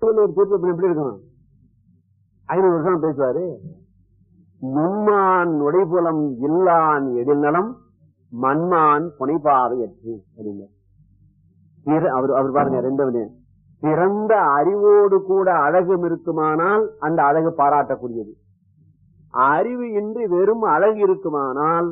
திருவள்ளுவர் தீர்ப்பு எப்படி இருக்கும் ஐநூறு வருஷம் பேசுவாரு நுண்மான் நுழைபுலம் இல்லான் எழில்நலம் மண்மான் புனைப்பாவையற்று அப்படின்னு பிற- அவர் அவர் பாருங்க ரெண்டு பிறந்த அறிவோடு கூட அழகும் இருக்குமானால் அந்த அழகு பாராட்டக்கூடியது அறிவு இன்றி வெறும் அழகு இருக்குமானால்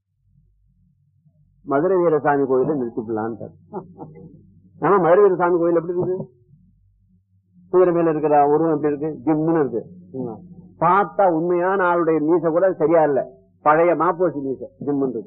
மதுரை வீரசாமி கோயில நிறுத்திக்கலான்ட்டு ஆனா மதுரை வீரசாமி கோயில் எப்படி இருக்குது குதிரை மேல இருக்கிற உருவம் எப்படி இருக்கு ஜிம்னு இருக்கு ம். பார்த்தா உண்மையான ஆளுடைய மீசை கூட சரியா இல்ல பழைய மாப்போசி மீசை ஜிம்னு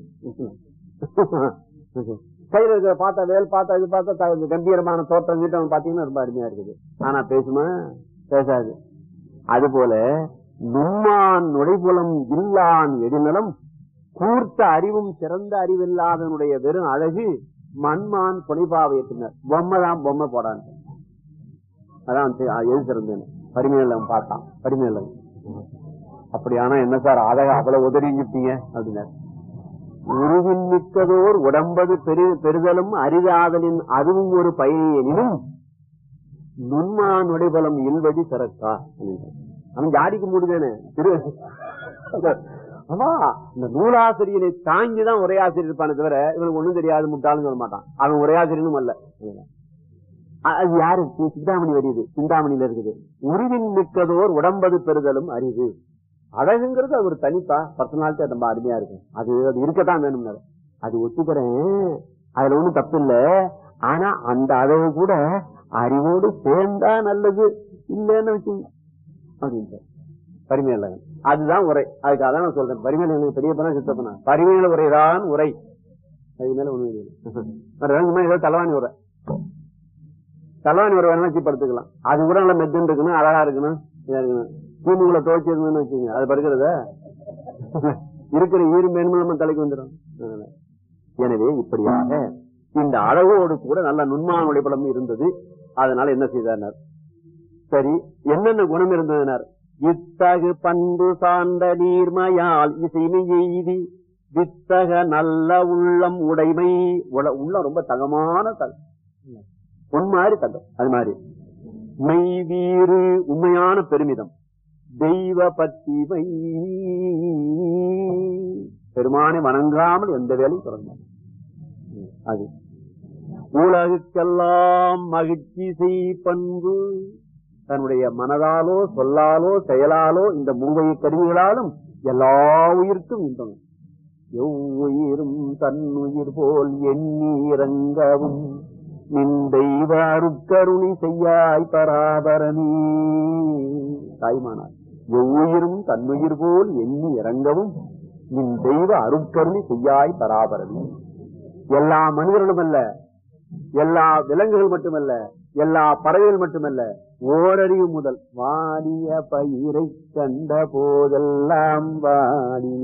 கையில இருக்கிற பார்த்தா வேல் பார்த்தா இது பார்த்தா த- கம்பீரமான தோட்டம் கீட்டம் பாத்தீங்கன்னா ரொம்ப அருமையா இருக்குது ஆனா பேசுமா பேசாது அது போல நும்மான் நுழைபுலம் இல்லான் எடிநலம் கூர்த்த அறிவும் சிறந்த அறிவில்லாதனுடைய வெறும் அழகு மண்மான் புனைபாவையத்தினர் பொம்மை தான் பொம்மை போடான் அதான் தெ- எது சிறந்தேன்னு பரிமையிலம் பார்த்தான் பரிமையிலம் அப்படியானா என்ன சார் அழக அவ்வளவு உதறிங்கிட்டீங்க அப்படின்னாரு உருவின் மிக்கதோர் உடம்பது பெரு பெறுதலும் அரிதாதலின் அதுவும் ஒரு பயனியெனினும் நுண்மா நுழைபலம் இல்வடி சிறக்கா அப்படின்றார். அவன் ஜாதிக்கு முடிதானே திரு ஆமா இந்த நூலாசிரியனை தாங்கிதான் உரையாசிரியர் இருப்பானே தவிர இவனுக்கு ஒண்ணும் தெரியாது முட்டாளுன்னு சொல்ல மாட்டான் அவன் உரையாசிரியனும் அல்ல அ- அது யாரு சி- சிந்தாமணி வருது சிந்தாமணியில இருக்குது உருவின் மிக்கதோர் உடம்பது பெறுதலும் அரிது அழகுங்கிறது அது ஒரு தனிப்பா பர்சனாலிட்டி ரொம்ப அருமையா இருக்கும் அது அது இருக்கத்தான் வேணும் அது ஒத்துக்கிறேன் அதுல ஒண்ணும் தப்பு இல்ல ஆனா அந்த அழகு கூட அறிவோடு சேர்ந்தா நல்லது இல்லைன்னு வச்சுங்க அப்படின்ட்டு பரிமையலகன் அதுதான் உரை அதுக்காக தான் நான் சொல்றேன் பரிமையலகன் பெரிய பண்ணா சித்தப்பனா பரிமையில உரைதான் உரை அது மேல ஒண்ணு இல்லை ஏதோ தலைவாணி உரை தலைவாணி உரை வேணா வச்சு படுத்துக்கலாம் அது கூட நல்லா மெத்துன்னு இருக்கணும் அழகா இருக்கணும் இதா இருக்கணும் தூமுகளை துவைச்சிருந்தோம்னு வச்சுங்க அது படுக்கிறத இருக்கிற ஈரும் மேன்மை நம்ம தலைக்கு வந்துடும் அதனால. எனவே இப்படியாக இந்த அளவோடு கூட நல்ல நுண்மான உடைப்படம் இருந்தது அதனால என்ன செய்தார் சரி என்னென்ன குணம் இருந்ததுனர் இத்தகு பண்பு சார்ந்த நீர்மையால் இசைமை எய்தி வித்தக நல்ல உள்ளம் உடைமை உள- உள்ளம் ரொம்ப தகமான தகம் பொன் மாதிரி தகம் அது மாதிரி மெய் வீறு உண்மையான பெருமிதம் தெய்வ பத்திமை பெருமானை வணங்காமல் எந்த வேலையும் தொடங்க அது உலகுக்கெல்லாம் மகிழ்ச்சி செய் பண்பு தன்னுடைய மனதாலோ சொல்லாலோ செயலாலோ இந்த மூவை கருவிகளாலும் எல்லா உயிர்க்கும் இன்பம் எவ்வுயிரும் தன்னுயிர் போல் எண்ணி இறங்கவும் நின் தெய்வ அருட்கருணி செய்யாய் பராபரணி தாய்மானார் எவ்வுயிரும் தன்னுயிர் போல் எண்ணி இறங்கவும் நின் தெய்வ அருட்கருணி செய்யாய் பராபரணி எல்லா மனிதர்களும் அல்ல எல்லா விலங்குகள் மட்டுமல்ல எல்லா பறவைகள் மட்டுமல்ல ஓரறிவு முதல் வாடிய பயிரை கண்ட போதெல்லாம் வாடி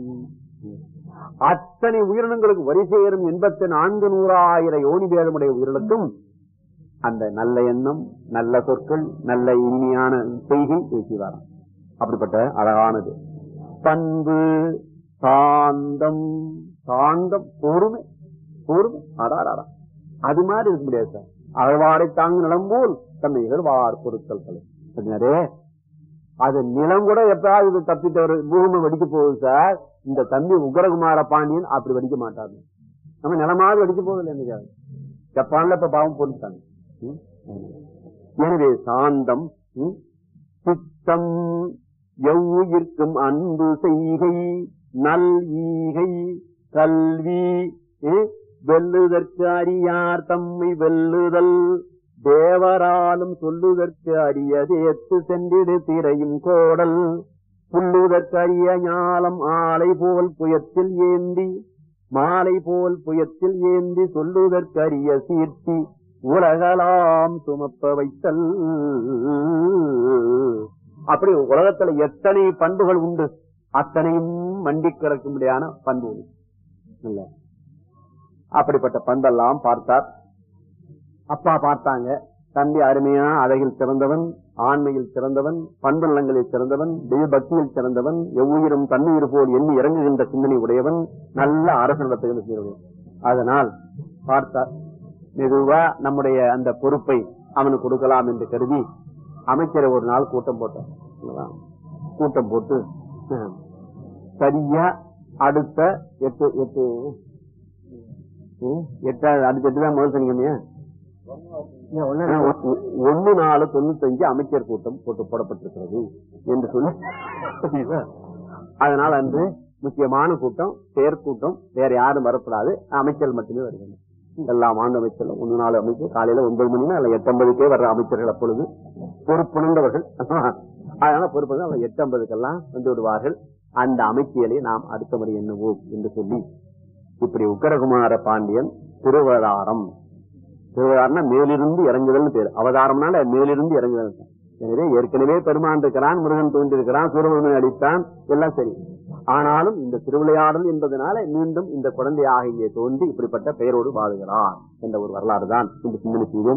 அத்தனை உயிரினங்களுக்கு வரி சேரும் எண்பத்தி நான்கு நூறாயிரம் யோனி பேதமுடைய உயிரினத்தும் அந்த நல்ல எண்ணம் நல்ல சொற்கள் நல்ல இனிமையான செய்கை பேசுவாராம் அப்படிப்பட்ட அழகானது பண்பு சாந்தம் சாந்தம் பொறுமை பொறுமை அடாரா அது மாதிரி இருக்க முடியாது சார் அகழ்வாரை தாங்கு நிலம் போல் தன்னை இகழ்வார் பொருட்கள் அப்படின்னாரு அது நிலம் கூட எப்பயாவது இது தப்பித்தவர் பூமி வெடிக்க போகுது சார் இந்த தம்பி உக்ரகுமார பாண்டியன் அப்படி வெடிக்க மாட்டாரு நம்ம நிலமாவது வெடிக்க போகுது என்னைக்காவது ஜப்பான்ல இப்ப பாவம் பொருட்டாங்க ம்? எனவே சாந்தம் ம்? சித்தம் எவ்வுயிர்க்கும் அன்பு செய்கை நல் ஈகை கல்வி ம்? வெல்லுதற்கு அறியார் தம்மை வெல்லுதல் தேவராலும் சொல்லுதற்கு அரியதேத்து சென்றிடு திரையும் கோடல் புல்லுதற்கு அரிய ஞாலம் ஆலை போல் புயத்தில் ஏந்தி மாலை போல் புயத்தில் ஏந்தி சொல்லுதற்கு அரிய சீர்த்தி உலகலாம் சுமப்ப வைத்தல் அப்படி உலகத்துல எத்தனை பண்புகள் உண்டு அத்தனையும் மண்டி கிடக்கும்படியான பண்பு உண்டு. இல்ல அப்படிப்பட்ட பண்பெல்லாம் பார்த்தார் அப்பா பார்த்தாங்க தம்பி அருமையா அழகில் சிறந்தவன் ஆண்மையில் சிறந்தவன் பண்புள்ளங்களில் சிறந்தவன் தெய்வ பக்தியில் சிறந்தவன் எவ்வுயிரும் தன்னுயிர் போல் எண்ணி இறங்குகின்ற சிந்தனை உடையவன் நல்ல அரசு நடத்துகின்ற சீரவன் அதனால் பார்த்தார் மெதுவா நம்முடைய அந்த பொறுப்பை அவனுக்கு கொடுக்கலாம் என்று கருதி அமைச்சரை ஒரு நாள் கூட்டம் போட்டோம் அல்லவா? கூட்டம் போட்டு அஹ், சரியா அடுத்த எட்டு எட்டு ம், எட்டாவது அடுத்த எட்டு தான் முதல் சனிக்கிழமையா ஒன்னு நாலு தொண்ணூத்தஞ்சு அமைச்சர் கூட்டம் போட்டு போடப்பட்டிருக்கிறது என்று சொல்லி அதனால் அன்று முக்கியமான கூட்டம் செயற்கூட்டம் வேற யாரும் வரக்கூடாது அமைச்சர்கள் மட்டுமே வருகிறாங்க எல்லா மாநில அமைச்சர்கள் ஒன்னு நாலு அமைச்சர் காலையில ஒன்பது மணினா அல்ல எட்டு ஐம்பதுக்கே வர்ற அமைச்சர்கள் அப்பொழுது பொறுப்புணர்ந்தவர்கள் அதனால பொறுப்பு அவங்க எட்டு ஐம்பதுக்கெல்லாம் வந்து விடுவார்கள் அந்த அமைச்சியலை நாம் அடுத்த முறை எண்ணுவோம் என்று சொல்லி இப்படி உக்கரகுமார பாண்டியன் திருவதாரம் திருவதாரம்னா மேலிருந்து இறங்குதல்னு பேரு அவதாரம்னால மேலிருந்து இறங்குதல் எனவே ஏற்கனவே பெருமான் இருக்கிறான் முருகன் தோன்றிருக்கிறான் சூரமன் அடித்தான் எல்லாம் சரி ஆனாலும் இந்த திருவிளையாடல் என்பதனால மீண்டும் இந்த குழந்தையாக இங்கே தோன்றி இப்படிப்பட்ட பெயரோடு வாழுகிறார் என்ற ஒரு வரலாறு தான் இந்த சிந்தனை செய்வோம்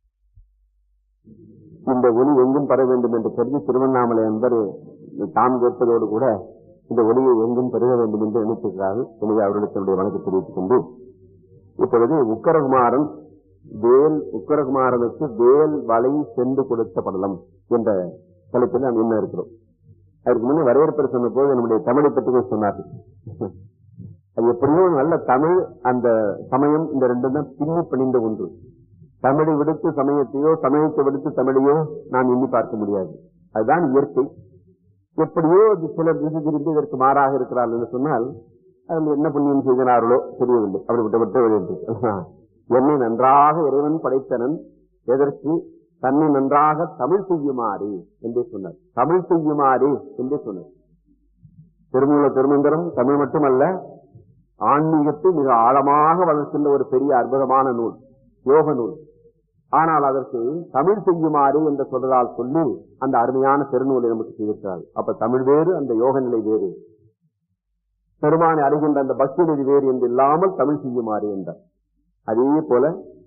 இந்த ஒளி எங்கும் பரவ வேண்டும் என்று கருதி திருவண்ணாமலை என்பர் தாம் கேட்பதோடு கூட இந்த ஒளியை எங்கும் பெருக வேண்டும் என்று நினைத்திருக்கிறார்கள் எனவே அவர்களுக்கு என்னுடைய வணக்கத்தை தெரிவித்துக் கொண்டு இப்பொழுது உக்கரகுமாரன் வேல் உக்கரகுமாரனுக்கு வேல் வலை சென்று கொடுத்த படலம் என்ற தலைப்பில் நாம் என்ன இருக்கிறோம் அதுக்கு முன்னே வரவேற்பு சொன்ன போது நம்முடைய தமிழை பற்றி கொஞ்சம் சொன்னார்கள் அது எப்படியோ நல்ல தமிழ் அந்த சமயம் இந்த ரெண்டும் தான் பின்னி பணிந்த ஒன்று தமிழை விடுத்து சமயத்தையோ சமயத்தை விடுத்து தமிழையோ நாம் எண்ணி பார்க்க முடியாது அதுதான் இயற்கை எப்படியோ அது சிலர் திசை திரும்பி இதற்கு மாறாக இருக்கிறார்கள் என்று சொன்னால் அதில் என்ன புண்ணியம் செய்கிறார்களோ தெரியவில்லை அப்படி விட்டு விட்டு வெளியிட்டு என்னை நன்றாக இறைவன் படைத்தனன் எதற்கு தன்னை நன்றாக தமிழ் செய்யுமாறு என்றே சொன்னார் தமிழ் செய்யுமாறு என்றே சொன்னார் திருமூல திருமந்திரம் தமிழ் மட்டுமல்ல ஆன்மீகத்தை மிக ஆழமாக வளர்க்கின்ற ஒரு பெரிய அற்புதமான நூல் யோக நூல் ஆனால் அதற்கு தமிழ் செய்யுமாறு என்ற சொல்றதால் சொல்லி அந்த அருமையான பெருநூலை நமக்கு செய்திருக்கிறார் அப்ப தமிழ் வேறு அந்த யோக நிலை வேறு பெருமானை அறிகின்ற அந்த பக்தி நிலை வேறு என்று இல்லாமல் தமிழ் செய்யுமாறு என்றார் அதே போல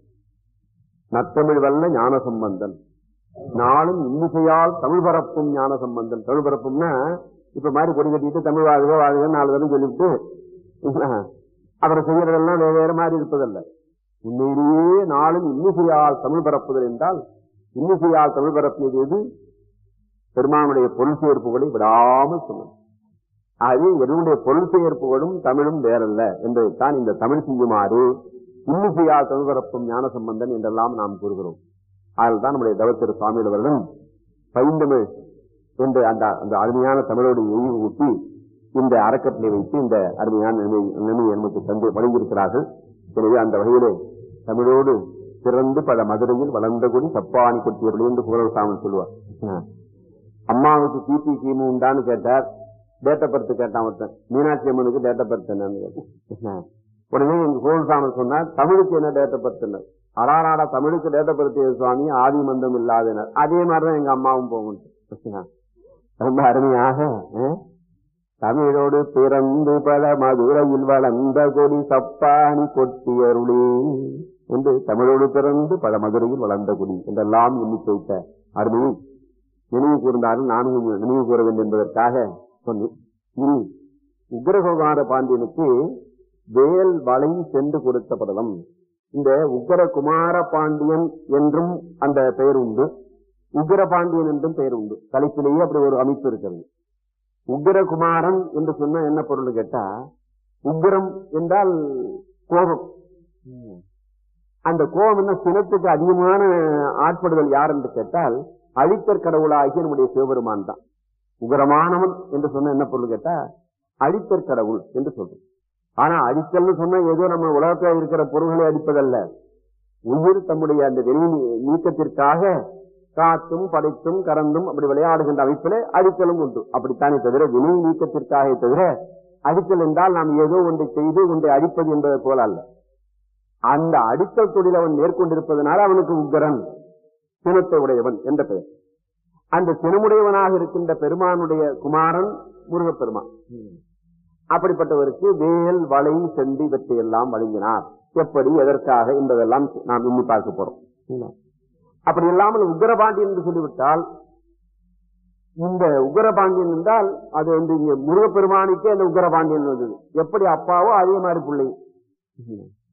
நத்தமிழ் வல்ல ஞான சம்பந்தன் நாளும் இன்னிசையால் தமிழ் பரப்பும் ஞான சம்பந்தன் தமிழ் பரப்பும்னா இப்ப மாதிரி கொடி கட்டிட்டு தமிழ் வாழ்க வாழ்க நாலு தரம் சொல்லிவிட்டு அப்புறம் செய்யறதெல்லாம் வேற வேற மாதிரி இருப்பதல்ல உண்மையிலேயே நாளும் இன்னிசையால் தமிழ் பரப்புதல் என்றால் இன்னிசையால் தமிழ் பரப்பியது எது பெருமானுடைய பொருள் சேர்ப்புகளை விடாமல் சொல்லணும் அது என்னுடைய பொருள் சேர்ப்புகளும் தமிழும் வேறல்ல என்பதைத்தான் இந்த தமிழ் செய்யுமாறு இன்னிசையால் தமிழ் பரப்பும் ஞான சம்பந்தன் என்றெல்லாம் நாம் கூறுகிறோம் அதில் தான் நம்முடைய தவத்திரு சுவாமிகள் அவர்களும் பைந்தமிழ் என்று அந்த அந்த அருமையான தமிழோடு எய்வு ஊட்டி இந்த அறக்கட்டளை வைத்து இந்த அருமையான நிலைமை நிலைமையை நமக்கு தந்து வழங்கியிருக்கிறார்கள் எனவே அந்த வகையிலே தமிழோடு பிறந்து பல மதுரையில் வளர்ந்த குடி தப்பாணி கொட்டியபடி என்று புகழசாமன் சொல்லுவார் அம்மாவுக்கு கிபி கிமு உண்டான்னு கேட்டார் டேட் ஆஃப் பர்த் கேட்டான் ஒருத்தன் மீனாட்சி அம்மனுக்கு டேட் ஆஃப் பர்த் என்னன்னு கேட்டான் உடனே எங்க கோல்சாமன் சொன்னார் தமிழுக்கு என்ன டேட் ஆஃப் பர்த் அடாராடா தமிழுக்கு டேட் ஆஃப் பர்த் சுவாமி ஆதி மந்தம் இல்லாதனர் அதே மாதிரிதான் எங்க அம்மாவும் போகும் ரொம்ப அருமையாக அஹ், தமிழோடு பிறந்து பல மதுரையில் வளர்ந்த கொடி தப்பாணி கொட்டியருளே என்று தமிழோடு பிறந்து பல மதுரையில் வளர்ந்த கொடி என்றெல்லாம் எண்ணிக்கை வைத்த அருமையை நினைவு கூர்ந்தாலும் நானும் கொஞ்சம் நினைவு கூற வேண்டும் என்பதற்காக சொன்னேன் இனி உக்ரகோகார பாண்டியனுக்கு வேல் வலை சென்று கொடுத்த படலம் இந்த உக்ர குமார பாண்டியன் என்றும் அந்த பெயர் உண்டு உக்ர பாண்டியன் என்றும் பெயர் உண்டு தலைப்பிலேயே அப்படி ஒரு அமைப்பு இருக்கிறது உக்ரகுமாரன் என்று சொன்னா என்ன பொருள் கேட்டா உக்ரம் என்றால் கோபம் அந்த கோபம் என்ன சினத்துக்கு அதிகமான ஆட்படுதல் யார் என்று கேட்டால் அழித்தற் கடவுளாகிய நம்முடைய சிவபெருமான் தான் உகரமானவன் என்று சொன்ன என்ன பொருள் கேட்டா அழித்தற் கடவுள் என்று சொல்றோம் ஆனா அழித்தல்னு சொன்னா ஏதோ நம்ம உலகத்தில் இருக்கிற பொருள்களை அடிப்பதல்ல உயிர் தம்முடைய அந்த வெளி நீக்கத்திற்காக காத்தும் படைத்தும் கறந்தும் அப்படி விளையாடுகின்ற அமைப்பிலே அடித்தலும் உண்டு அப்படித்தானே தவிர வினை நீக்கத்திற்காக தவிர அடித்தல் என்றால் நாம் ஏதோ ஒன்றை செய்து ஒன்றை அடிப்பது என்பது போல அல்ல அந்த அடித்தல் தொழில் அவன் மேற்கொண்டிருப்பதனால அவனுக்கு உக்கரன் சினத்தை உடையவன் என்ற பெயர் அந்த சினமுடையவனாக இருக்கின்ற பெருமானுடைய குமாரன் முருகப்பெருமான் அப்படிப்பட்டவருக்கு வேல் வலை செண்டி இவற்றையெல்லாம் வழங்கினார் எப்படி எதற்காக என்பதெல்லாம் நாம் இன்னி பார்க்க போறோம் அப்படி இல்லாமல் உக்ரபாண்டியன் என்று சொல்லிவிட்டால் இந்த உக்ரபாண்டியன் என்றால் அது வந்து இங்க முருகப்பெருமானுக்கே அந்த உக்ரபாண்டியன் வந்தது எப்படி அப்பாவோ அதே மாதிரி பிள்ளை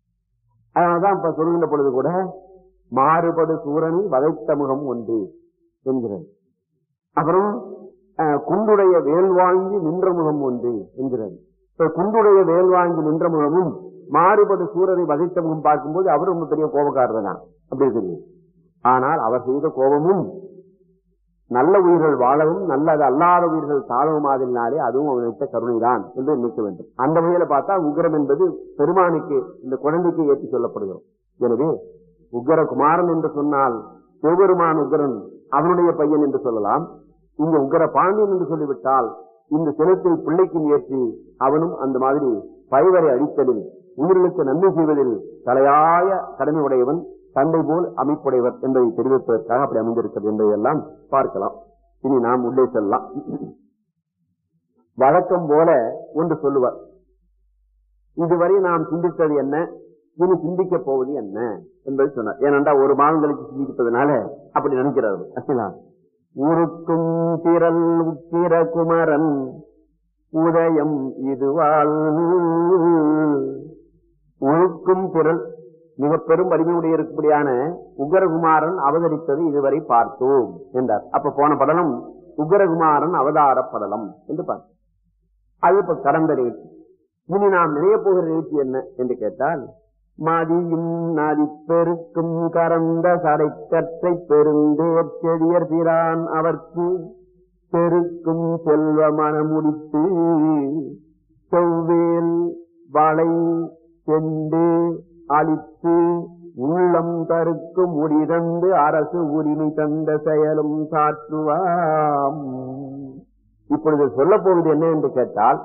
அதனாலதான் இப்ப சொல்லுகின்ற பொழுது கூட மாறுபடு சூரனில் வதைத்த முகம் ஒன்று என்கிறது அப்புறம் அஹ், குண்டுடைய வேல் வாங்கி நின்ற முகம் ஒன்று என்கிறது இப்ப குண்டுடைய வேல் வாங்கி நின்ற முகமும் மாறுபடு சூரரை வதைத்த முகம் பார்க்கும்போது அவர் ரொம்ப பெரிய கோபக்காரர் தான் அப்படி இருக்குது ஆனால் அவர் செய்த கோபமும் நல்ல உயிர்கள் வாழவும் நல்லது அல்லாத உயிர்கள் தாழவுமாதினாலே அதுவும் அவனுக்கு கருணைதான் என்று நினைக்க வேண்டும் அந்த வகையில பார்த்தா உக்ரம் என்பது பெருமானுக்கு இந்த குழந்தைக்கு ஏற்றி சொல்லப்படுகிறோம் எனவே உக்ர குமாரன் என்று சொன்னால் சிவபெருமான் உக்ரன் அவனுடைய பையன் என்று சொல்லலாம் இங்க உக்ர பாண்டியன் என்று சொல்லிவிட்டால் இந்த சினத்தை பிள்ளைக்கும் ஏற்றி அவனும் அந்த மாதிரி பைவரை அடித்தலில் உயிர்களுக்கு நன்மை செய்வதில் தலையாய கடமை உடையவன் தந்தை போல் அமைப்புடையவர் என்பதை தெரிவிப்பதற்காக அப்படி அமைந்திருக்கிறது என்பதையெல்லாம் பார்க்கலாம் இனி நாம் உள்ளே செல்லலாம் வழக்கம் போல ஒன்று சொல்லுவார் இதுவரை நாம் சிந்தித்தது என்ன இனி சிந்திக்க போவது என்ன என்பதை சொன்னார் ஏனென்றா ஒரு மாதம் கழிச்சு சிந்திப்பதனால அப்படி நினைக்கிறார் அவர். உருக்கும் திரள் உக்கிர குமரன் உதயம் இதுவால் ஒழுக்கும் திரள் மிக பெரும் வலிமையுடைய இருக்கும்படியான உக்ரகுமாரன் அவதரித்தது இதுவரை பார்த்தோம் என்றார் அப்ப போன படலம் உக்ரகுமாரன் அவதார படலம் என்று பார்த்தோம் அது இப்ப கடந்த நிகழ்ச்சி இனி நாம் நினைய போகிற நிகழ்ச்சி என்ன என்று கேட்டால் மதியும் நதி பெருக்கும் கரந்த சடை கற்றை பெருந்தேர் செடியர் பிரான் அவர்க்கு பெருக்கும் செல்வ மனமுடித்து செவ்வேல் வளை செண்டு அழித்து உள்ளம் தருக்கு முடிதந்து அரசு உரிமை தந்த செயலும் சாற்றுவாம் இப்பொழுது சொல்ல போவது என்ன என்று கேட்டால்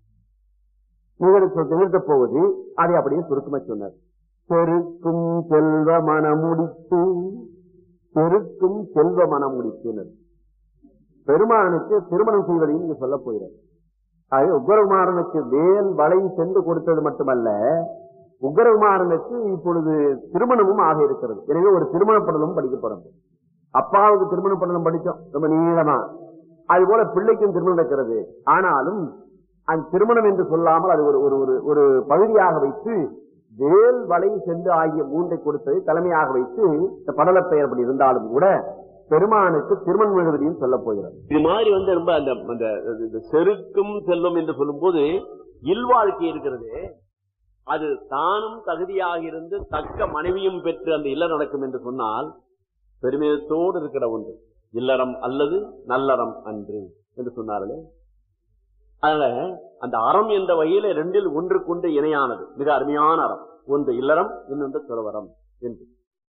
நிகழ்த்த நிகழ்த்தப் போவது அதை அப்படியே சுருக்கமா சொன்னார் பெருக்கும் செல்வ மனமுடித்து பெருக்கும் செல்வ மனமுடித்துனர் பெருமானுக்கு திருமணம் செய்வதையும் இங்கு சொல்லப் போகிறார் ஆக உக்ரகுமாரனுக்கு வேல் வளை சென்று கொடுத்தது மட்டுமல்ல உக்ரகுமாரனுக்கு இப்பொழுது திருமணமும் ஆக இருக்கிறது எனவே ஒரு திருமண படலும் படிக்க போறோம் அப்பாவுக்கு திருமண படலம் படிச்சோம் ரொம்ப நீளமா அது போல பிள்ளைக்கும் திருமணம் நடக்கிறது ஆனாலும் அந்த திருமணம் என்று சொல்லாமல் அது ஒரு ஒரு ஒரு ஒரு பகுதியாக வைத்து வேல் வலை சென்று ஆகிய மூன்றை கொடுத்ததை தலைமையாக வைத்து இந்த படல பெயர் அப்படி இருந்தாலும் கூட பெருமானுக்கு திருமணம் எழுவதையும் சொல்ல போகிறது இது மாதிரி வந்து ரொம்ப அந்த அந்த இந்த செருக்கும் செல்வம் என்று சொல்லும்போது இல்வாழ்க்கை இருக்கிறது அது தானும் தகுதியாக இருந்து தக்க மனைவியும் பெற்று அந்த இல்லறம் நடக்கும் என்று சொன்னால் பெருமிதத்தோடு இருக்கிற ஒன்று இல்லறம் அல்லது நல்லறம் அன்று என்று சொன்னார்களே அதனால அந்த அறம் என்ற வகையில ரெண்டில் ஒன்றுக்கொண்டு இணையானது மிக அருமையான அறம் ஒன்று இல்லறம் இன்னொன்று துறவரம் என்று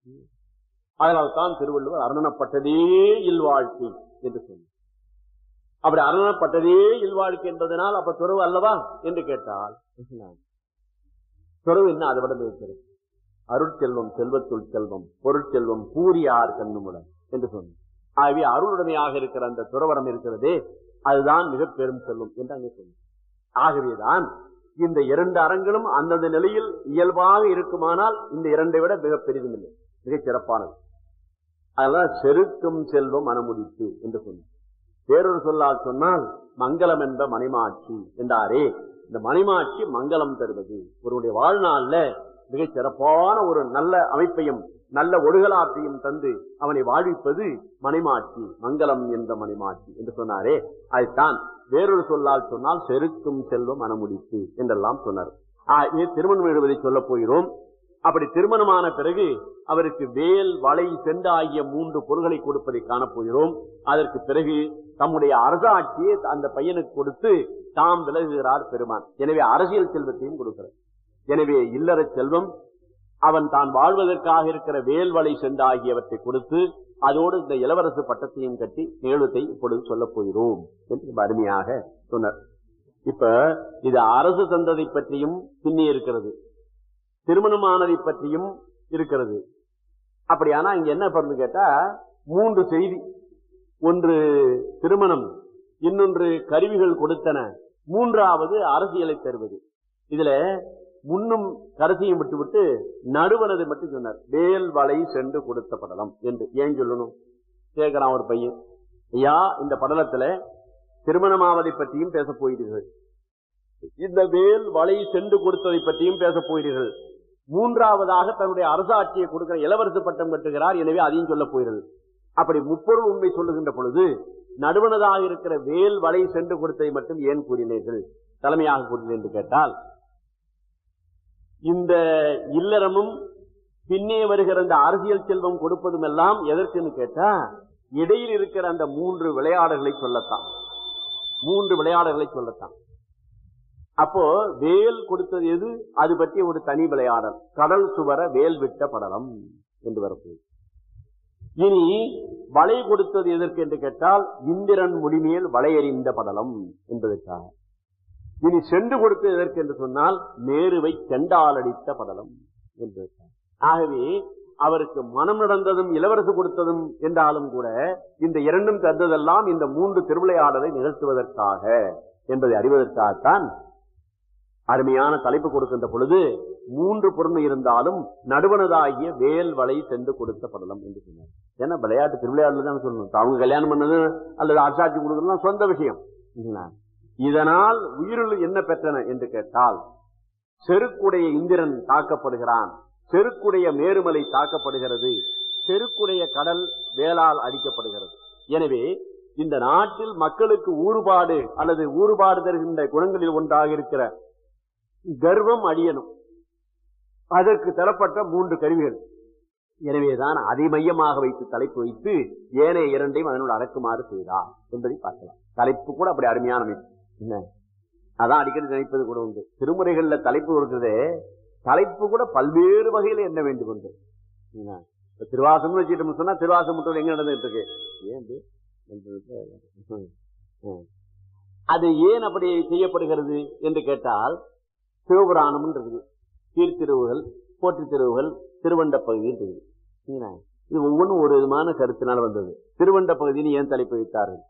அதனால் தான் திருவள்ளுவர் அரணப்பட்டதே இல்வாழ்க்கை என்று சொன்னார் அப்படி அரணப்பட்டதே இல்வாழ்க்கை என்பதனால் அப்ப துறவு அல்லவா என்று கேட்டால் துறவு என்ன அதை விட இருக்கிறது அருட்செல்வம் செல்வத்துள் செல்வம் பொருட்செல்வம் பூரியார் கண்ணுமுடன் என்று சொன்னார் ஆகவே அருளுடைமையாக இருக்கிற அந்த துறவரம் இருக்கிறதே அதுதான் மிக பெரும் செல்வம் என்று அங்கே சொன்னார் ஆகவேதான் இந்த இரண்டு அறங்களும் அந்தந்த நிலையில் இயல்பாக இருக்குமானால் இந்த இரண்டை விட மிக பெரிதும் இல்லை மிகச் சிறப்பானது அதெல்லாம் செருக்கும் செல்வம் மனமுடித்து என்று சொன்னார் வேறொரு சொல்லால் சொன்னால் மங்களம் என்ற மணிமாட்சி என்றாரே இந்த மணிமாட்சி மங்களம் தருவது ஒருவருடைய வாழ்நாள்ல மிகச் சிறப்பான ஒரு நல்ல அமைப்பையும் நல்ல ஒழுகலாற்றையும் தந்து அவனை வாழ்விப்பது மணிமாட்சி மங்களம் என்ற மணிமாட்சி என்று சொன்னாரே அதைத்தான் வேறொரு சொல்லால் சொன்னால் செருக்கும் செல்வம் மனமுடித்து என்றெல்லாம் சொன்னார் ஆகிய திருமணம் எழுவதை சொல்லப் போகிறோம் அப்படி திருமணமான பிறகு அவருக்கு வேல் வளை செண்டு ஆகிய மூன்று பொருள்களை கொடுப்பதை காணப்போகிறோம் அதற்கு பிறகு தம்முடைய அரசாட்சியை அந்த பையனுக்கு கொடுத்து தாம் விலகுகிறார் பெருமான் எனவே அரசியல் செல்வத்தையும் கொடுக்கிறார் எனவே இல்லற செல்வம் அவன் தான் வாழ்வதற்காக இருக்கிற வேல் வளை செண்டு ஆகியவற்றை கொடுத்து அதோடு இந்த இளவரசு பட்டத்தையும் கட்டி நிகழ்வத்தை இப்பொழுது சொல்லப் போகிறோம் என்று ரொம்ப அருமையாக சொன்னார் இப்ப இது அரசு தந்ததை பற்றியும் பின்னி இருக்கிறது திருமணமானதை பற்றியும் இருக்கிறது அப்படியானா இங்க என்ன பண்ணு கேட்டா மூன்று செய்தி ஒன்று திருமணம் இன்னொன்று கருவிகள் கொடுத்தன மூன்றாவது அரசியலை தருவது இதுல முன்னும் கடைசியும் விட்டுவிட்டு நடுவனதை மட்டும் சொன்னார் வேல் வலை சென்று கொடுத்த படலம் என்று ஏன் சொல்லணும் கேட்கிறான் ஒரு பையன் ஐயா இந்த படலத்துல திருமணமாவதை பற்றியும் பேச போகிறீர்கள் இந்த வேல் வலை சென்று கொடுத்ததை பற்றியும் பேச போகிறீர்கள் மூன்றாவதாக தன்னுடைய அரசாட்சியை கொடுக்கிற இளவரசு பட்டம் கட்டுகிறார் எனவே அதையும் சொல்ல போகிறீர்கள் அப்படி முப்பொருள் உண்மை சொல்லுகின்ற பொழுது நடுவனதாக இருக்கிற வேல் வலை சென்று கொடுத்ததை மட்டும் ஏன் கூறினீர்கள் தலைமையாக கூறினீர்கள் என்று கேட்டால் இந்த இல்லறமும் பின்னே வருகிற அந்த அரசியல் செல்வம் கொடுப்பதும் எல்லாம் எதற்குன்னு கேட்டா இடையில் இருக்கிற அந்த மூன்று விளையாடல்களை சொல்லத்தான் மூன்று விளையாடல்களை சொல்லத்தான் அப்போ வேல் கொடுத்தது எது அது பற்றிய ஒரு தனி விளையாடல் கடல் சுவர வேல் விட்ட படலம் என்று வரப்போகுது இனி வலை கொடுத்தது எதற்கு என்று கேட்டால் இந்திரன் முடிமேல் வளையறிந்த படலம் என்பதற்காக இனி சென்று கொடுத்தது எதற்கு என்று சொன்னால் மேருவை செண்டாலடித்த படலம் என்பதற்காக ஆகவே அவருக்கு மனம் நடந்ததும் இளவரசு கொடுத்ததும் என்றாலும் கூட இந்த இரண்டும் தந்ததெல்லாம் இந்த மூன்று திருவிளையாடலை நிகழ்த்துவதற்காக என்பதை அறிவதற்காகத்தான் அருமையான தலைப்பு கொடுக்கின்ற பொழுது மூன்று பொருள் இருந்தாலும் நடுவனதாகிய வேல் வலை சென்று கொடுத்த படலம் என்று சொன்னார் ஏன்னா விளையாட்டு திருவிளையாடல தான் சொல்லணும் அவங்க கல்யாணம் பண்ணது அல்லது அரசாட்சி கொடுக்கறதுலாம் சொந்த விஷயம் இல்லைங்களா? இதனால் உயிரில் என்ன பெற்றன என்று கேட்டால் செருக்குடைய இந்திரன் தாக்கப்படுகிறான் செருக்குடைய மேருமலை தாக்கப்படுகிறது செருக்குடைய கடல் வேளால் அடிக்கப்படுகிறது எனவே இந்த நாட்டில் மக்களுக்கு ஊறுபாடு அல்லது ஊறுபாடு தருகின்ற குணங்களில் ஒன்றாக இருக்கிற கர்வம் அடியணும் அதற்கு தரப்பட்ட மூன்று கருவிகள் எனவேதான் அதை மையமாக வைத்து தலைப்பு வைத்து ஏனைய இரண்டையும் அதனோடு அடக்குமாறு செய்தார் என்பதை பார்க்கலாம் தலைப்பு கூட அப்படி அருமையான அமைப்பு என்ன அதான் அடிக்கடி நினைப்பது கூட உண்டு திருமுறைகள்ல தலைப்பு இருக்கிறதே தலைப்பு கூட பல்வேறு வகையில என்ன வேண்டும் என்று என்ன? இப்ப திருவாசம் வச்சுட்டு சொன்னா திருவாசம் மட்டும் எங்க நடந்துட்டு இருக்கு ஏன் இது? ம். ம். அது ஏன் அப்படி செய்யப்படுகிறது என்று கேட்டால் சிவபுராணம் இருக்குது கீர்த்திருவுகள் போற்றி திருவுகள் திருவண்ட பகுதி இருக்குது சரிங்களா? இது ஒவ்வொன்றும் ஒரு விதமான கருத்தினால் வந்தது திருவண்ட பகுதின்னு ஏன் தலைப்பு வைத்தார்கள்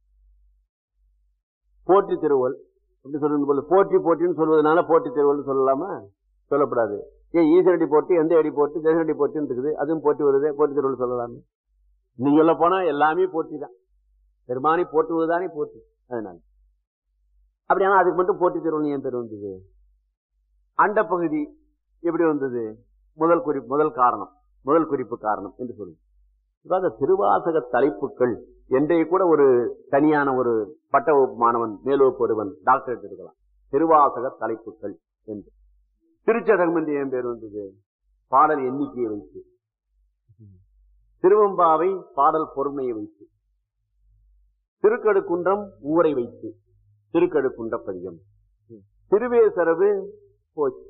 போற்றி திருவள் அப்படி சொல்றது போல போற்றி போற்றின்னு சொல்வதனால போற்றி திருவள்னு சொல்லலாமா சொல்லக்கூடாது ஏன் ஈசனடி போட்டு எந்த அடி போட்டு தேசனடி போட்டுன்னு இருக்குது அதுவும் போட்டி வருது போட்டி திருவள்ளுவர் சொல்லலாமே நீங்க சொல்ல போனா எல்லாமே போட்டி தான் பெருமானை போற்றுவதுதானே போட்டி அதனால அப்படியானா அதுக்கு மட்டும் போட்டி திருவள்ளுவர் ஏன் பேர் வந்தது அண்ட பகுதி எப்படி வந்தது முதல் குறிப்பு முதல் காரணம் முதல் குறிப்பு காரணம் என்று சொல்லுங்க இப்ப அந்த திருவாசக தலைப்புகள் என்றே கூட ஒரு தனியான ஒரு பட்ட வகுப்பு மாணவன் மேல்வகுப்பு ஒருவன் டாக்டரேட் எடுக்கலாம் திருவாசக தலைப்புகள் என்று திருச்சதகம் என்று என் பேர் வந்தது பாடல் எண்ணிக்கையை வைத்து திருவம்பாவை பாடல் பொறுமையை வைத்து திருக்கடுக்குன்றம் ஊரை வைத்து திருக்கடுக்குன்ற பதிகம் திருவேசரவு போச்சு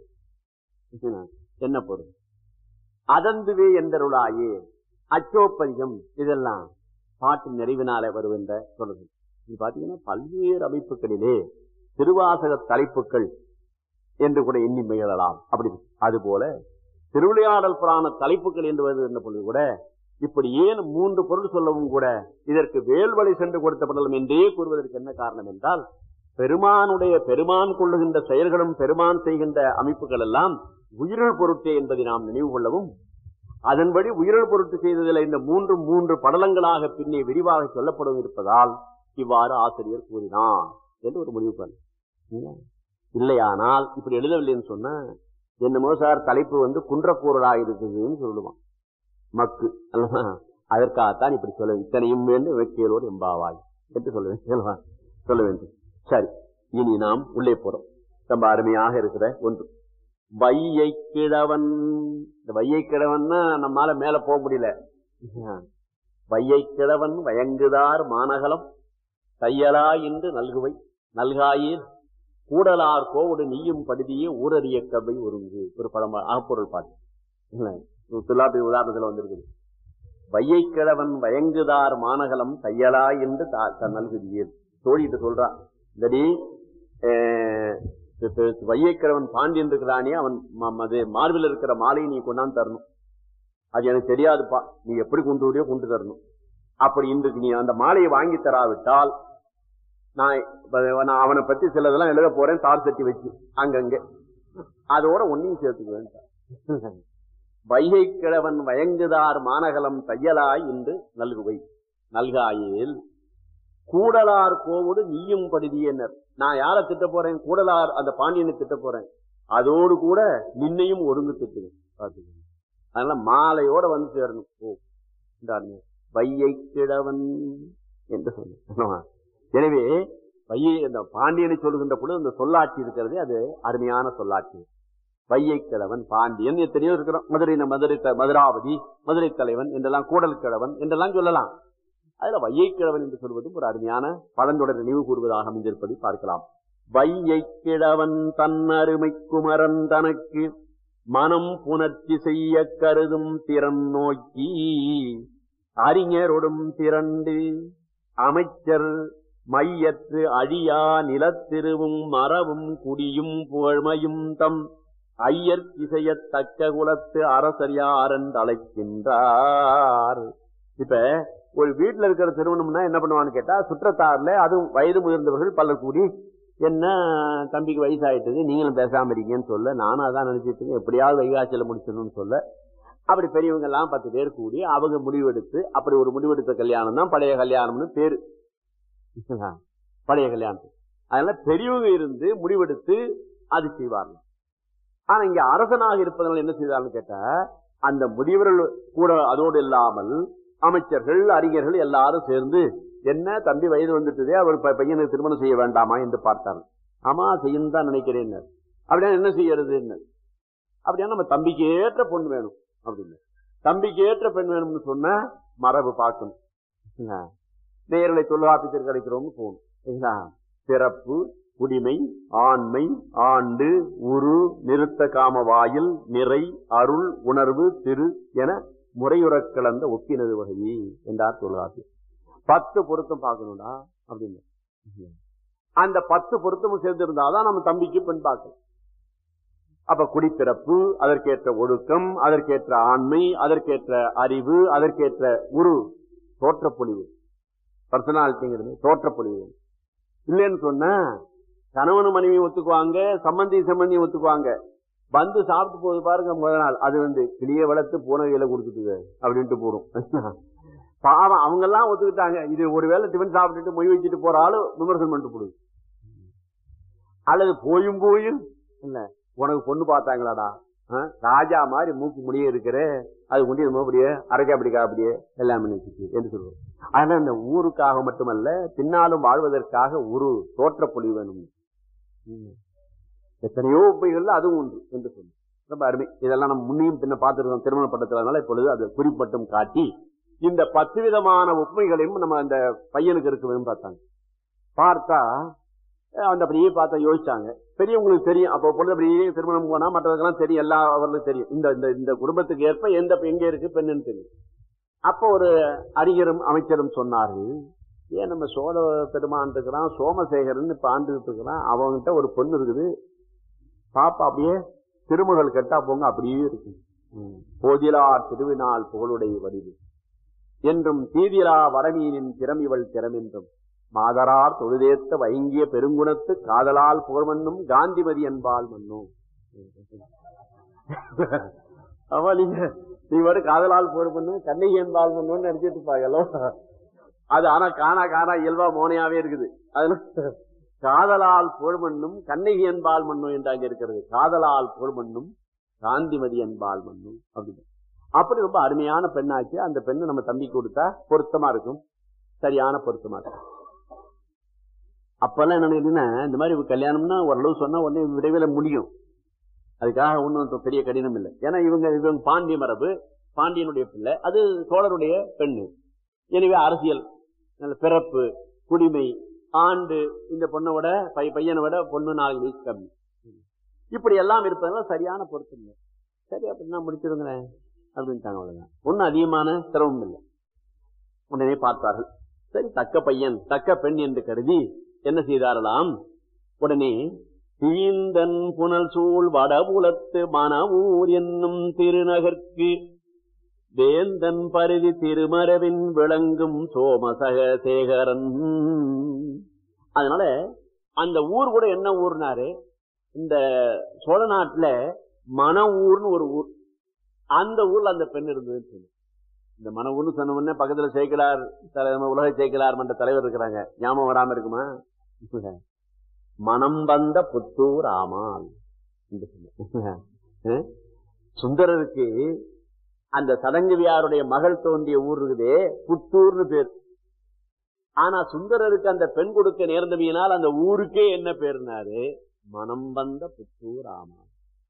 என்ன பொருள் அதந்துவே எந்தருளாயே அச்சோப்பதிகம் இதெல்லாம் பாட்டு நிறைவினால வருகின்ற சொல்லுது இது பாத்தீங்கன்னா பல்வேறு அமைப்புகளிலே திருவாசக தலைப்புகள் என்று கூட எண்ணி முயலலாம் அப்படி இருக்கு. அதுபோல திருவிளையாடல் புராண தலைப்புகள் என்று வருகின்ற பொழுது கூட இப்படி ஏன் மூன்று பொருள் சொல்லவும் கூட இதற்கு வேல்வழி சென்று கொடுத்த படலம் என்றே கூறுவதற்கு என்ன காரணம் என்றால் பெருமானுடைய பெருமான் கொள்ளுகின்ற செயல்களும் பெருமான் செய்கின்ற அமைப்புகள் எல்லாம் உயிரிழ் பொருட்டே என்பதை நாம் நினைவு கொள்ளவும் அதன்படி உயிரிழ் பொருட்டு செய்ததில் இந்த மூன்று மூன்று படலங்களாக பின்னே விரிவாக சொல்லப்படும் இருப்பதால் இவ்வாறு ஆசிரியர் கூறினார் என்று ஒரு முடிவு பண்ண இல்லையானால் இப்படி எழுதவில்லைன்னு சொன்னா என்னமோ சார் தலைப்பு வந்து குன்றக்கூறலா இருக்குதுன்னு சொல்லுவான் மக்கு அல்லவா அதற்காகத்தான் இப்படி சொல்ல இத்தனையும் வேண்டும் வெற்றியலோடு எம்பாவாய் என்று சொல்ல வேண்டும் சொல்ல வேண்டும் சரி இனி நாம் உள்ளே போறோம் ரொம்ப அருமையாக இருக்கிற ஒன்று வையை கிழவன் இந்த வையை கிழவன்னா நம்மால மேல போக முடியல வையை கிழவன் வயங்குதார் மாநகலம் தையலா என்று நல்குவை நல்காயீர் கூடலார் கோவுடு நீயும் படுதியே ஊரறிய கவை ஒருங்கு ஒரு படம் அகப்பொருள் பாட்டு துலாபி உதாரணத்துல வந்திருக்குது வையை கிழவன் வயங்குதார் மாநகலம் தையலா என்று நல்குதியேன் தோழிட்டு சொல்றான் இந்தடி வையக்கிழவன் பாண்டியன் இருக்கிறானே அவன் மார்பில் இருக்கிற மாலையை நீ கொண்டாந்து தரணும் அது எனக்கு தெரியாதுப்பா நீ எப்படி கொண்டு வரையோ கொண்டு தரணும் அப்படி இன்றைக்கு நீ அந்த மாலையை வாங்கி தராவிட்டால் நான் நான் அவனை பத்தி சிலதெல்லாம் எழுத போறேன் தார் சட்டி வச்சு அங்கங்க அதோட ஒன்னையும் சேர்த்துக்குவேன் வைகை கிழவன் வயங்குதார் மாநகலம் தையலாய் என்று நல்குவை நல்காயில் கூடலார் கோவோடு நீயும் படுதியனர் நான் யார திட்ட போறேன் கூடலார் அந்த பாண்டியனை திட்ட போறேன் அதோடு கூட நின்னையும் ஒருங்கு திட்டுவேன் பாத்துக்கோங்க அதனால மாலையோட வந்து சேரணும் ஓ இந்த வையை கிழவன் என்று சொன்ன எனவே வையை இந்த பாண்டியனை சொல்லுகின்ற பொழுது அந்த சொல்லாட்சி இருக்கிறது அது அருமையான சொல்லாட்சி வையை கிழவன் பாண்டியன் எத்தனையோ இருக்கிறோம் மதுரை மதுரை த- மதுராவதி மதுரை தலைவன் என்றெல்லாம் கூடல் கிழவன் என்றெல்லாம் சொல்லலாம் அதுல வையை கிழவன் என்று சொல்வதும் ஒரு அருமையான பழந்தொடர் நினைவு கூறுவதாக அமைந்திருப்பதை பார்க்கலாம் வையை கிழவன் தன் அருமை குமரன் தனக்கு மனம் புணர்ச்சி செய்ய கருதும் திறன் நோக்கி அறிஞரொடும் திரண்டு அமைச்சர் மையற்று அழியா நிலத்திருவும் மரவும் குடியும் புகழ்மையும் தம் ஐயர் இசையத்தக்க குலத்து அரசர் யாரன் அழைக்கின்றார் இப்ப ஒரு வீட்டுல இருக்கிற திருமணம்னா என்ன பண்ணுவான்னு கேட்டா சுற்றத்தாறுல அதுவும் வயது முதிர்ந்தவர்கள் பலர் கூடி என்ன தம்பிக்கு வயசாயிட்டது நீங்களும் பேசாம இருக்கீங்கன்னு சொல்ல நானும் அதான் நினைச்சிட்டு இருக்கேன் எப்படியாவது வைகாசியில முடிச்சிடணும்னு சொல்ல அப்படி பெரியவங்க எல்லாம் பத்து பேர் கூடி அவங்க முடிவெடுத்து அப்படி ஒரு முடிவெடுத்த கல்யாணம் தான் பழைய கல்யாணம்னு பேரு பழைய கல்யாணம் அதனால பெரியவங்க இருந்து முடிவெடுத்து அது செய்வார்கள் ஆனா இங்க அரசனாக இருப்பதனால என்ன செய்தார்னு கேட்டா அந்த முதியவர்கள் கூட அதோடு இல்லாமல் அமைச்சர்கள் அறிஞர்கள் எல்லாரும் சேர்ந்து என்ன தம்பி வயது வந்துட்டதே அவர் ப- பையனுக்கு திருமணம் செய்ய வேண்டாமா என்று பார்த்தார் ஆமா செய்யணும் தான் நினைக்கிறேன் அப்படின்னா என்ன செய்யறது அப்படின்னா நம்ம தம்பிக்கு ஏற்ற பொண்ணு வேணும் அப்படின்னு தம்பிக்கு ஏற்ற பெண் வேணும்னு சொன்ன மரபு பார்க்கணும் என்ன? நேரலை தொல்காப்பியத்திற்கு கிடைக்கிறோம்னு போகணும் சரிங்களா? பிறப்பு குடிமை ஆண்மை ஆண்டு உரு நிறுத்த காம வாயில் நிறை அருள் உணர்வு திரு என முறையுறக் கலந்த ஒப்பினது வகையே என்றார் தொல்காப்பியர் பத்து பொருத்தம் பார்க்கணும்டா அப்படின்னு அந்த பத்து பொருத்தமும் சேர்ந்திருந்தாதான் நம்ம தம்பிக்கு பெண் பார்க்கலாம் அப்ப குடிப்பிறப்பு அதற்கேற்ற ஒழுக்கம் அதற்கேற்ற ஆண்மை அதற்கேற்ற அறிவு அதற்கேற்ற உரு தோற்றப்பொழிவு பர்சனாலிட்டிங்கிறது தோற்றப்பொழிவு இல்லைன்னு சொன்ன கணவன் மனைவி ஒத்துக்குவாங்க சம்பந்தி சம்பந்தி ஒத்துக்குவாங்க வந்து சாப்பிட்டு போகுது பாருங்க முதல் நாள் அது வந்து கிளிய வளர்த்து பூனை கையில கொடுத்துட்டு அப்படின்ட்டு போடும் பாவம் அவங்க எல்லாம் ஒத்துக்கிட்டாங்க இது ஒருவேளை டிஃபன் சாப்பிட்டுட்டு மொய் வச்சுட்டு போற ஆளு விமர்சனம் பண்ணிட்டு போடுது அல்லது போயும் போயும் இல்ல உனக்கு பொண்ணு பார்த்தாங்களாடா ஆ? ராஜா மாதிரி மூக்கு முடிய இருக்கிற அது கொண்டு இது அப்படியே அரைக்கா அப்படிக்கா அப்படியே எல்லாம் நினைச்சிச்சு என்று சொல்லுவோம் அதனால இந்த ஊருக்காக மட்டுமல்ல பின்னாலும் வாழ்வதற்காக ஒரு தோற்றப்பொழி வேணும் ம். எத்தனையோ உண்மைகள்ல அதுவும் உண்டு என்று சொல்லு ரொம்ப அருமை இதெல்லாம் நம்ம முன்னையும் பின்ன பார்த்துருக்கோம் திருமண பட்டத்தினால இப்பொழுது அது குறிப்பட்டும் காட்டி இந்த பத்து விதமான உண்மைகளையும் நம்ம அந்த பையனுக்கு இருக்குதுன்னு பார்த்தாங்க பார்த்தா அஹ் அந்த அப்படியே பார்த்தா யோசிச்சாங்க பெரியவங்களுக்கு தெரியும் அப்போ பொழுது அப்படியே திருமணம் போனா மற்றவர்களுக்கெல்லாம் தெரியும் எல்லா அவர்களுக்கும் தெரியும் இந்த இந்த இந்த குடும்பத்துக்கு ஏற்ப எந்த பெ- எங்க இருக்கு பெண்ணுன்னு தெரியும் அப்போ ஒரு அறிஞரும் அமைச்சரும் சொன்னார்கள் ஏன் நம்ம சோழ பெருமான் இருக்கிறான் சோமசேகரன் இப்ப ஆண்டுகிட்டு இருக்கிறான் அவன்கிட்ட ஒரு பொண்ணு இருக்குது பாப்பா அப்படியே திருமகள் கட்டா போங்க அப்படியே இருக்கு போதிலார் திருவினால் புகழுடைய வடிவு என்றும் தீதிலா வடமீனின் திறமிவள் திறமென்றும் மாதரார் தொழுதேத்த வயங்கிய பெருங்குணத்து காதலால் புகழ்மன்னும் காந்திமதி என்பால் மன்னும் அவ நீங்க நீ வந்து காதலால் புகழ் பண்ணு கண்ணகி என்பால் மன்னும் நினைச்சிட்டு இருப்பாங்களோ அது ஆனா காணா காணா இயல்பா மோனையாவே இருக்குது அதனால காதலால் புகழ் மண்ணும் கண்ணகி என்பால் மண்ணும் என்று அங்க இருக்கிறது காதலால் புகழ் மண்ணும் காந்திமதி என்பால் மண்ணும் அப்படின்னு அப்படி ரொம்ப அருமையான பெண்ணாச்சு அந்த பெண்ணு நம்ம தம்பி கொடுத்தா பொருத்தமா இருக்கும் சரியான பொருத்தமா இருக்கும் அப்பெல்லாம் என்ன நினைக்கிறீங்கன்னா இந்த மாதிரி கல்யாணம்னா ஓரளவு சொன்னா உடனே விரைவில் முடியும் அதுக்காக ஒன்றும் பெரிய கடினம் இல்லை ஏன்னா இவங்க இவங்க பாண்டிய மரபு பாண்டியனுடைய பிள்ளை அது சோழருடைய பெண்ணு எனவே அரசியல் நல்ல பிறப்பு குடிமை ஆண்டு இந்த பொண்ணை விட பை பையனை விட பொண்ணு நாலு வயசு கம்மி இப்படி எல்லாம் இருப்பதனால சரியான பொருத்தம் இல்லை சரி அப்படின்னா முடிச்சிருங்களேன் அப்படின்ட்டாங்க அவ்வளவுதான் ஒன்றும் அதிகமான சிரமம் இல்லை உடனே பார்த்தார்கள் சரி தக்க பையன் தக்க பெண் என்று கருதி என்ன செய்தாரலாம் உடனே தீந்தன் புனல் சூழ் வடபுலத்து மணவூர் என்னும் திருநகர்க்கு வேந்தன் பரிதி திருமரவின் விளங்கும் சோமசக சேகரன் அதனால அந்த ஊர் கூட என்ன ஊர்னாரு இந்த சோழ நாட்டுல மன ஊர்னு ஒரு ஊர் அந்த ஊர்ல அந்த பெண் இருந்ததுன்னு சொல்லு இந்த மன ஊர்னு சொன்ன உடனே பக்கத்துல சேக்கலார் தலை- நம்ம உலக சேக்கலார் மன்ற தலைவர் இருக்கிறாங்க ஞாபகம் வராம இருக்குமா மனம் வந்த புத்தூர் ஆமால் என்று சொன்னார். அஹ்? சுந்தரருக்கு அந்த சடங்குவியாருடைய மகள் தோன்றிய ஊர் இருக்குதே புத்தூர்னு பேர் ஆனா சுந்தரருக்கு அந்த பெண் கொடுக்க நேர்ந்தமையினால் அந்த ஊருக்கே என்ன பேருனாரு மனம் வந்த புத்தூர் ஆமா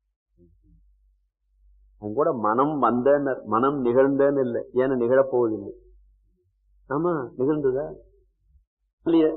அங்க கூட மனம் வந்தன்னு மனம் நிகழ்ந்தன்னு இல்லை ஏன்னா நிகழப்போவதில்லை ஆமா நிகழ்ந்ததா இல்லையே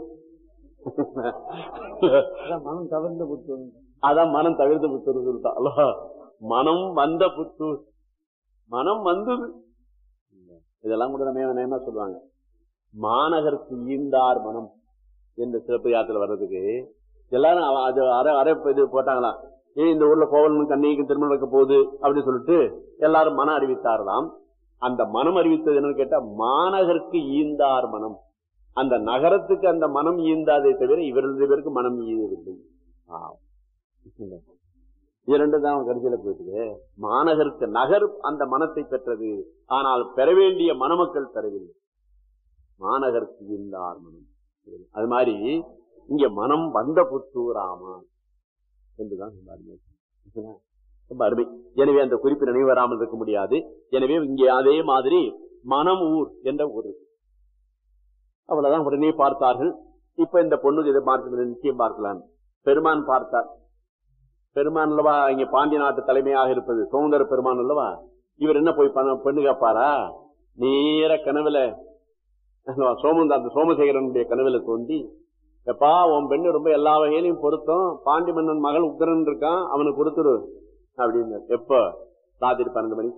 மனம் தவிர்ந்த புத்தூர் அதான் மனம் தவிர்த்து புத்தூர் சொல்லிட்டான் அல்லவா? மனம் வந்த புத்தூர் மனம் வந்தது இதெல்லாம் கூட நம்ம நேமா சொல்லுவாங்க மாநகருக்கு ஈந்தார் மனம் என்ற சிறப்பியாத்துல வர்றதுக்கு எல்லாரும் அவ- அது அரை அரை இது போட்டாங்களாம் ஏன் இந்த ஊர்ல கோவலன் கண்ணிக்கு திருமணம் நடக்க போகுது அப்படின்னு சொல்லிட்டு எல்லாரும் மனம் அறிவித்தாரலாம் அந்த மனம் அறிவித்தது என்னன்னு கேட்டா மாநகருக்கு ஈந்தார் மனம் அந்த நகரத்துக்கு அந்த மனம் ஈந்தாதே தவிர இவர் ரெண்டு பேருக்கு மனம் ஈயவில்லை ஆம். இரண்டு தான் கடைசியில போயிட்டு மாநகருக்கு நகர் அந்த மனத்தை பெற்றது ஆனால் பெற வேண்டிய மணமக்கள் பெறவில்லை மாநகருக்கு ஈந்தார் மனம் அது மாதிரி இங்க மனம் வந்த புத்தூராமா என்றுதான் ரொம்ப அருமை. ரொம்ப அருமை எனவே அந்த குறிப்பு நினைவு வராமல் இருக்க முடியாது எனவே இங்கே அதே மாதிரி மனம் ஊர் என்ற ஊர் இருக்கு. அவ்வளவுதான் உடனே பார்த்தார்கள் இப்ப இந்த பொண்ணுக்கு இதை பார்த்து நிச்சயம் பார்க்கலாம் பெருமான் பார்த்தார் பெருமான் அல்லவா இங்க பாண்டிய நாட்டு தலைமையாக இருப்பது சோமந்தர பெருமான் அல்லவா இவர் என்ன போய் பண்ண பெண்ணு கேட்பாரா நேர கனவுல சோமந்த அந்த சோமசேகரனுடைய கனவுல தோண்டி எப்பா உன் பெண்ணு ரொம்ப எல்லா வகையிலையும் பொருத்தம் பாண்டி மன்னன் மகள் உத்தரன் இருக்கான் அவனுக்கு கொடுத்துரு அப்படின்னு எப்ப ராத்திரி பன்னெண்டு மணி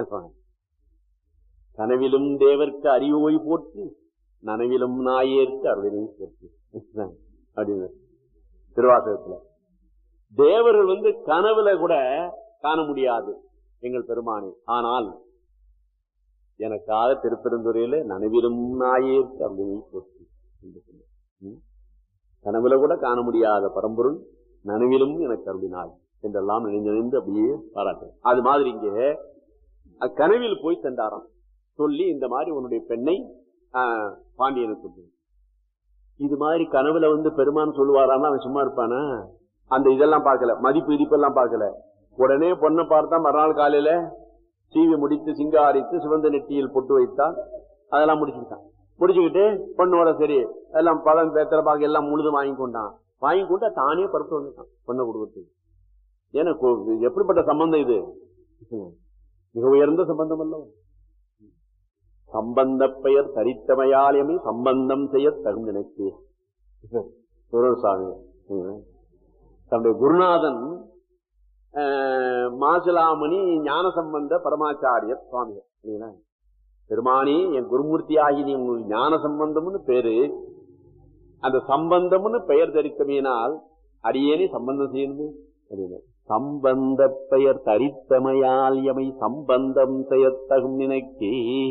கனவிலும் தேவர்க்கு அறிவோய் போற்றி நனவிலும் நாயேற்கு அருளினை போற்றி அப்படின்னு திருவாசகத்துல தேவர்கள் வந்து கனவுல கூட காண முடியாது எங்கள் பெருமானே ஆனால் எனக்காக திருப்பெருந்துறையில நனவிலும் நாயேற்கு அருளினை போற்றி என்று சொன்னார். ம்? கனவுல கூட காண முடியாத பரம்பொருள் நனவிலும் எனக்கு அருளினாள் என்றெல்லாம் நினைந்து நினைந்து அப்படியே பாராட்டு அது மாதிரி இங்கே கனவில் போய் சென்றாராம் சொல்லி இந்த மாதிரி உன்னுடைய பெண்ணை ஆஹ், பாண்டியனுக்கு கொடு. இது மாதிரி கனவுல வந்து பெருமான் சொல்லுவாரான்னா அவன் சும்மா இருப்பானா அந்த இதெல்லாம் பார்க்கல மதிப்பு இதிப்பெல்லாம் பார்க்கல உடனே பொண்ணை பார்த்தா மறுநாள் காலையில சீவி முடித்து சிங்காரித்து சிவந்த நெட்டியில் பொட்டு வைத்தான் அதெல்லாம் முடிச்சுக்கிட்டான் முடிச்சுக்கிட்டு பொண்ணோட சரி எல்லாம் பழம் பேத்திர பாக்கு எல்லாம் முழுதும் வாங்கி கொண்டான் வாங்கி கொண்டா தானே பருப்பு வந்துட்டான் பொண்ணை கொடுக்கறதுக்கு ஏன்னா கு- எப்படிப்பட்ட சம்பந்தம் இது மிக உயர்ந்த சம்பந்தம் அல்லவா சம்பந்த பெயர் தரித்தமையாலயமே சம்பந்தம் செய்ய தகும் நினைக்கு சுரசாமி தன்னுடைய குருநாதன் ஆஹ், மாசிலாமணி ஞான சம்பந்த பரமாச்சாரியர் சுவாமிகள் இல்லைங்களா? பெருமானி என் குருமூர்த்தி ஆகி நீ உங்களுக்கு ஞான சம்பந்தம்னு பேரு அந்த சம்பந்தம்னு பெயர் தரித்தமையினால் அடியேனே சம்பந்தம் செய்யணுமே அப்படின்னு. சம்பந்த பெயர் தரித்தமையால் எமை சம்பந்தம் செய்யத்தகும் நினைக்கே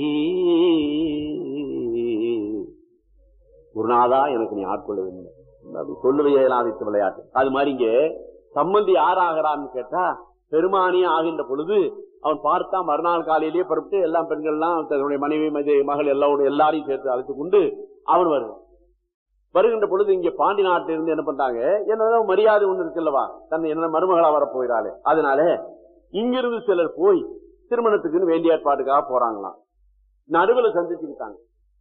குருநாதா எனக்கு நீ ஆட்கொள்ள வேண்டும் அப்படி சொல்லுவையலாதித்த விளையாட்டு அது மாதிரி இங்கே சம்பந்தி யார் ஆகிறான்னு கேட்டா பெருமானி ஆகின்ற பொழுது அவன் பார்த்தா மறுநாள் காலையிலேயே பரப்பிட்டு எல்லா பெண்கள்லாம் தன்னுடைய மனைவி மதி மகள் எல்லாரோட எல்லாரையும் சேர்த்து அழைத்து கொண்டு அவன் வருவான் வருகின்ற பொழுது இங்க பாண்டி நாட்டில இருந்து என்ன பண்றாங்க என்னதான் மரியாதை ஒண்ணு இருக்குல்லவா தன்னை என்ன மருமகளா வர போயிடாளே அதனால இங்கிருந்து சிலர் போய் திருமணத்துக்குன்னு வேண்டிய ஏற்பாட்டுக்காக போறாங்களாம் நடுவுல சந்திச்சுக்கிட்டாங்க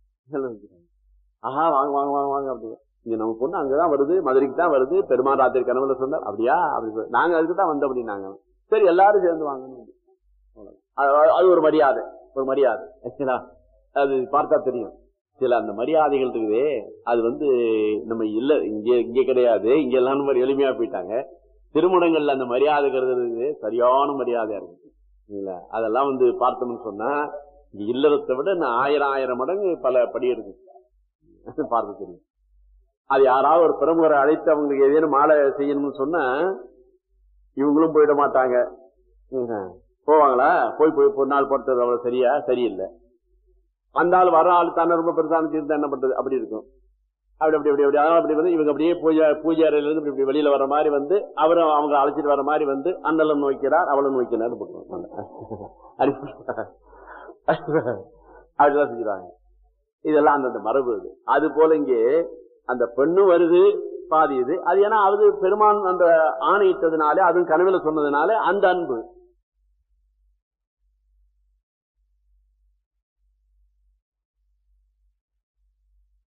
ஆஹா வாங்க வாங்க வாங்க வாங்க அப்படி இங்க நம்ம பொண்ணு அங்கதான் வருது மதுரைக்கு தான் வருது பெருமாள் ராத்திரி கனவுல சொன்னார் அப்படியா அப்படி சொ- நாங்க அதுக்கு தான் வந்தோம் அப்படின்னாங்க சரி எல்லாரும் சேர்ந்து வாங்க அது ஒரு மரியாதை ஒரு மரியாதை ஆக்சுவலா அது பார்த்தா தெரியும் சில அந்த மரியாதைகள் இருக்குதே அது வந்து நம்ம இல்ல இங்க இங்க கிடையாது இங்க எல்லாம் நம்ம எளிமையா போயிட்டாங்க திருமணங்கள்ல அந்த மரியாதை கருதுறது சரியான மரியாதையா இருக்கு இல்லைங்களா அதெல்லாம் வந்து பார்த்தோம்னு சொன்னா இங்க இல்லறத்தை விட இன்னும் ஆயிரம் ஆயிரம் மடங்கு பல படி இருக்கு பார்த்து தெரியும் அது யாராவது ஒரு பிரமுகரை அழைத்து அவங்களுக்கு ஏதேனும் மாலை செய்யணும்னு சொன்னா இவங்களும் போயிட மாட்டாங்க ம்ஹும். போவாங்களா போய் போய் ஒரு நாள் படுத்துறது அவ்வளவு சரியா சரியில்லை அந்த ஆள் வர ஆள் தானே ரொம்ப பெருசான தீர்த்தம் என்ன பண்றது அப்படி இருக்கும் அப்படி அப்படி அப்படி அப்படி அதனால அப்படி வந்து இவங்க அப்படியே பூஜை பூஜை அறையில இருந்து இப்படி இப்படி வெளியில வர மாதிரி வந்து அவரும் அவங்க அழைச்சிட்டு வர மாதிரி வந்து அண்ணலும் நோக்கிறார் அவளும் நோக்கிறார் அப்படிதான் செஞ்சுருவாங்க இதெல்லாம் அந்தந்த மரபு இது அது போல இங்கே அந்த பெண்ணு வருது பாதி இது அது ஏன்னா அது பெருமான் அந்த ஆணையிட்டதுனாலே அதுவும் கனவுல சொன்னதுனால அந்த அன்பு